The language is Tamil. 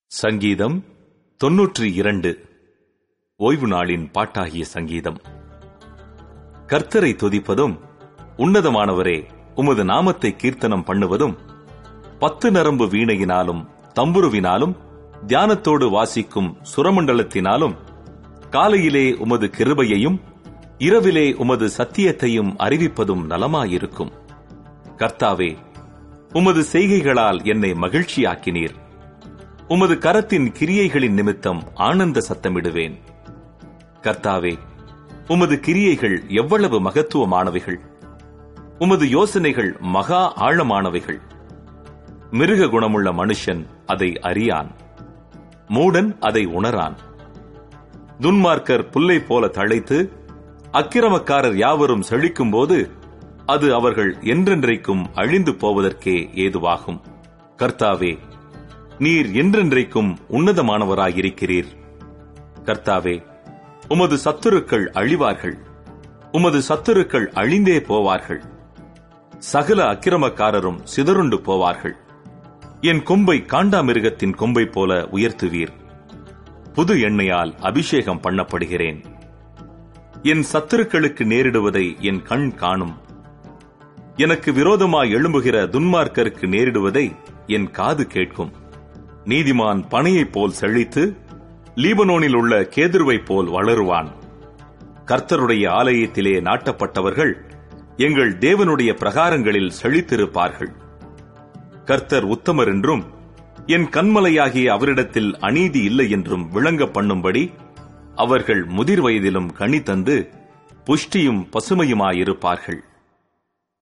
சங்கீதம் தொன்னூற்றி இரண்டு ஓய்வு நாளின் பாட்டாகிய சங்கீதம் கர்த்தரை துதிப்பதும் உன்னதமானவரே உமது நாமத்தை கீர்த்தனம் பண்ணுவதும் பத்து நரம்பு வீணையினாலும் தம்புருவினாலும் தியானத்தோடு வாசிக்கும் சுரமண்டலத்தினாலும் காலையிலே உமது கிருபையையும் இரவிலே உமது சத்தியத்தையும் அறிவிப்பதும் நலமாயிருக்கும் கர்த்தாவே உமது செய்கைகளால் என்னை மகிழ்ச்சியாக்கினீர் உமது கரத்தின் கிரியைகளின் நிமித்தம் ஆனந்த சத்தமிடுவேன் கர்த்தாவே உமது கிரியைகள் எவ்வளவு மகத்துவமானவைகள் உமது யோசனைகள் மகா ஆழமானவைகள் மிருக குணமுள்ள மனுஷன் அதை அறியான் மூடன் அதை உணரான் துன்மார்க்கர் புல்லை போல தழைத்து அக்கிரமக்காரர் யாவரும் செழிக்கும்போது அது அவர்கள் என்றென்றைக்கும் அழிந்து போவதற்கே ஏதுவாகும் கர்த்தாவே நீர் என்றென்றைக்கும் உன்னதமானவராயிருக்கிறீர் கர்த்தாவே உமது சத்துருக்கள் அழிவார்கள் உமது சத்துருக்கள் அழிந்தே போவார்கள் சகல அக்கிரமக்காரரும் சிதறுண்டு போவார்கள் என் கொம்பை காண்டாமிருகத்தின் கொம்பை போல உயர்த்துவீர் புது எண்ணெயால் அபிஷேகம் பண்ணப்படுகிறேன் என் சத்துருக்களுக்கு நேரிடுவதை என் கண் காணும் எனக்கு விரோதமாய் எழும்புகிற துன்மார்க்கருக்கு நேரிடுவதை என் காது கேட்கும் நீதிமான் பனையைப் போல் செழித்து லீபனோனில் உள்ள கேதுருவைப் போல் வளருவான் கர்த்தருடைய ஆலயத்திலே நாட்டப்பட்டவர்கள் எங்கள் தேவனுடைய பிரகாரங்களில் செழித்திருப்பார்கள் கர்த்தர் உத்தமர் என்றும் என் கண்மலையாகிய அவரிடத்தில் அநீதி இல்லை என்றும் விளங்க பண்ணும்படி அவர்கள் முதிர் வயதிலும் கனி தந்து புஷ்டியும் பசுமையுமாயிருப்பார்கள்